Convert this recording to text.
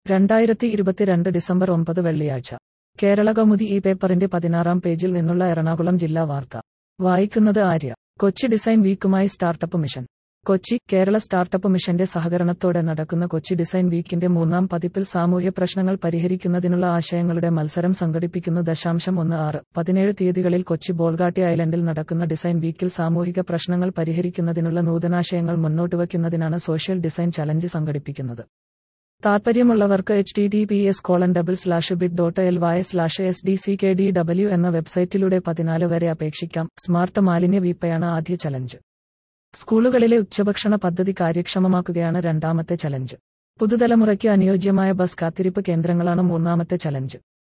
രണ്ടായിരത്തി ഇരുപത്തിരണ്ട് ഡിസംബർ ഒമ്പത് വെള്ളിയാഴ്ച കേരള കൗമുദി ഈ പേപ്പറിന്റെ പതിനാറാം പേജിൽ നിന്നുള്ള എറണാകുളം ജില്ലാ വാർത്ത വായിക്കുന്നത് ആര്യ കൊച്ചി ഡിസൈൻ വീക്കുമായി startup mission Kochi Kerala startup മിഷന്റെ സഹകരണത്തോടെ നടക്കുന്ന കൊച്ചി ഡിസൈൻ വീക്കിന്റെ മൂന്നാം പതിപ്പിൽ സാമൂഹ്യ പ്രശ്നങ്ങൾ പരിഹരിക്കുന്നതിനുള്ള ആശയങ്ങളുടെ മത്സരം സംഘടിപ്പിക്കുന്നു ദശാംശം ഒന്ന് ആറ് പതിനേഴ് തീയതികളിൽ കൊച്ചി ബോൾഗാട്ടി ഐലൻഡിൽ നടക്കുന്ന ഡിസൈൻ വീക്കിൽ സാമൂഹിക പ്രശ്നങ്ങൾ പരിഹരിക്കുന്നതിനുള്ള നൂതനാശയങ്ങൾ മുന്നോട്ടുവയ്ക്കുന്നതിനാണ് സോഷ്യൽ ഡിസൈൻ ചലഞ്ച് സംഘടിപ്പിക്കുന്നത് താൽപര്യമുള്ളവർക്ക് H T T P S colon double slash bit dot L Y slash S D C K D W എന്ന വെബ്സൈറ്റിലൂടെ പതിനാല് വരെ അപേക്ഷിക്കാം സ്മാർട്ട് മാലിന്യ വീപ്പയാണ് ആദ്യ ചലഞ്ച് സ്കൂളുകളിലെ ഉച്ചഭക്ഷണ പദ്ധതി കാര്യക്ഷമമാക്കുകയാണ് രണ്ടാമത്തെ ചലഞ്ച് പുതുതലമുറയ്ക്ക് അനുയോജ്യമായ ബസ് കാത്തിരിപ്പ് കേന്ദ്രങ്ങളാണ് മൂന്നാമത്തെ ചലഞ്ച്